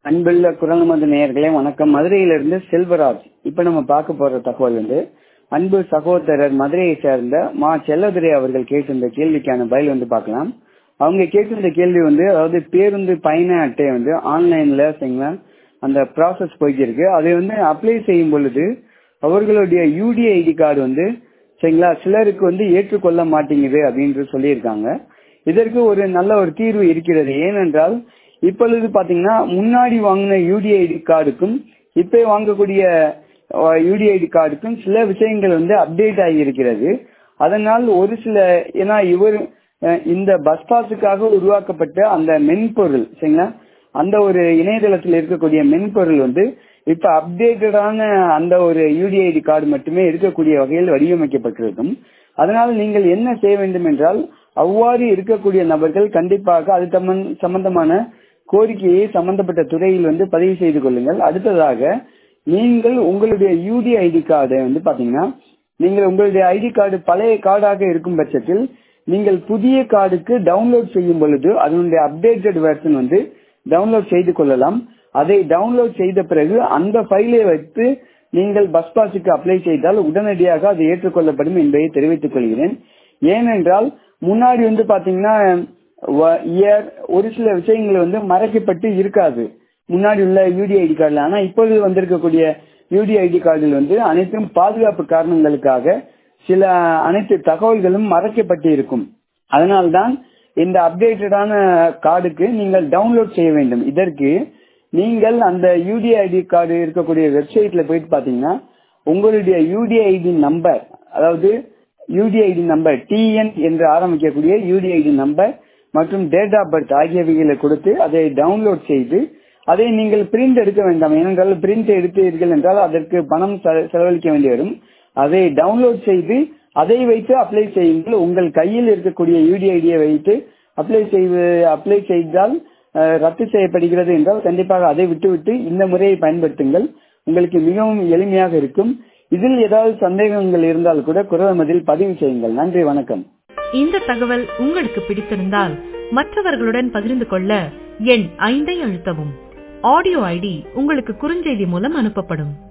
அன்புள்ள குரல் நமது நேயர்களே வணக்கம் மதுரையிலிருந்து செல்வராஜ் இப்ப நம்ம பார்க்க போற தகவல் வந்து அன்பு சகோதரர் மதுரையை சேர்ந்த மா செல்லதுரை அவர்கள் கேட்டிருந்த கேள்விக்கான பதில் வந்து பார்க்கலாம் அவங்க கேட்டிருந்த கேள்வி வந்து அதாவது பேருந்து பயண அட்டை வந்து ஆன்லைன்ல சரிங்களா அந்த ப்ராசஸ் போய்க்கு இருக்கு அதை வந்து அப்ளை செய்யும் பொழுது அவர்களுடைய யூடிஐ ஐடி கார்டு வந்து சரிங்களா சிலருக்கு வந்து ஏற்றுக்கொள்ள மாட்டேங்குது அப்படின்னு சொல்லியிருக்காங்க இதற்கு ஒரு நல்ல ஒரு தீர்வு இருக்கிறது ஏனென்றால் இப்பொழுது பாத்தீங்கன்னா முன்னாடி வாங்கின யூடிஐ ஐடி கார்டுக்கும் இப்ப வாங்கக்கூடிய யூடிஐ ஐடி கார்டுக்கும் சில விஷயங்கள் வந்து அப்டேட் ஆகி இருக்கிறது அதனால் ஒரு சில ஏன்னா இவர் இந்த பஸ் பாஸுக்காக உருவாக்கப்பட்ட அந்த மென்பொருள் சரிங்களா அந்த ஒரு இணையதளத்தில் இருக்கக்கூடிய மென்பொருள் வந்து இப்ப அப்டேட்டடான அந்த ஒரு யூடிஐடி கார்டு மட்டுமே இருக்கக்கூடிய வகையில் வடிவமைக்கப்பட்டிருக்கும் அதனால் நீங்கள் என்ன செய்ய வேண்டும் என்றால் அவ்வாறு இருக்கக்கூடிய நபர்கள் கண்டிப்பாக அது சம்பந்தமான கோரிக்கையை சம்பந்தப்பட்ட துறையில் வந்து பதிவு செய்து கொள்ளுங்கள் அடுத்ததாக நீங்கள் உங்களுடைய யூடி ஐடி கார்டு வந்து பாத்தீங்கன்னா நீங்கள் உங்களுடைய ஐடி கார்டு பழைய கார்டாக இருக்கும் பட்சத்தில் நீங்கள் புதிய கார்டுக்கு டவுன்லோட் செய்யும் பொழுது அதனுடைய அப்டேட்டட் வெர்ஷன் வந்து டவுன்லோட் செய்து கொள்ளலாம் அதை டவுன்லோட் செய்த பிறகு அந்த ஃபைலை வைத்து நீங்கள் பஸ் பாஸுக்கு அப்ளை செய்தால் உடனடியாக அது ஏற்றுக்கொள்ளப்படும் என்பதை தெரிவித்துக் கொள்கிறேன் ஏனென்றால் முன்னாடி வந்து பாத்தீங்கன்னா இயர் ஒரு சில விஷயங்கள் வந்து மறைக்கப்பட்டு இருக்காது முன்னாடி உள்ள யூடி ஐடி கார்டுல ஆனா இப்பொழுது வந்திருக்கக்கூடிய யூடி ஐடி கார்டில் வந்து அனைத்தும் பாதுகாப்பு காரணங்களுக்காக சில அனைத்து தகவல்களும் மறைக்கப்பட்டு இருக்கும் அதனால்தான் இந்த அப்டேட்டடான கார்டுக்கு நீங்கள் டவுன்லோட் செய்ய வேண்டும் இதற்கு நீங்கள் அந்த யூடிஐடி கார்டு இருக்கக்கூடிய வெப்சைட்ல போயிட்டு பாத்தீங்கன்னா உங்களுடைய யூடிஐடி நம்பர் அதாவது யூடிஐடி நம்பர் டிஎன் என்று ஆரம்பிக்கக்கூடிய யூடிஐடி நம்பர் மற்றும் டேட் ஆஃப் பர்த் ஆகியவைகளை கொடுத்து அதை டவுன்லோட் செய்து அதை நீங்கள் பிரிண்ட் எடுக்க வேண்டாம் ஏனென்றால் பிரிண்ட் எடுத்தீர்கள் என்றால் அதற்கு பணம் செலவழிக்க வேண்டி வரும் அதை டவுன்லோட் செய்து அதை வைத்து அப்ளை செய்யுங்கள் உங்கள் கையில் இருக்கக்கூடிய யூடிஐடியை வைத்து அப்ளை செய்து அப்ளை செய்தால் ரத்து செய்யப்படுகிறது என்றால் கண்டிப்பாக அதை விட்டுவிட்டு இந்த முறையை பயன்படுத்துங்கள் உங்களுக்கு மிகவும் எளிமையாக இருக்கும் இதில் ஏதாவது சந்தேகங்கள் இருந்தால் கூட குரல் மதில் பதிவு செய்யுங்கள் நன்றி வணக்கம் இந்த தகவல் உங்களுக்கு பிடித்திருந்தால் மற்றவர்களுடன் பகிர்ந்து கொள்ள எண் ஐந்தை அழுத்தவும் ஆடியோ ஐடி உங்களுக்கு குறுஞ்செய்தி மூலம் அனுப்பப்படும்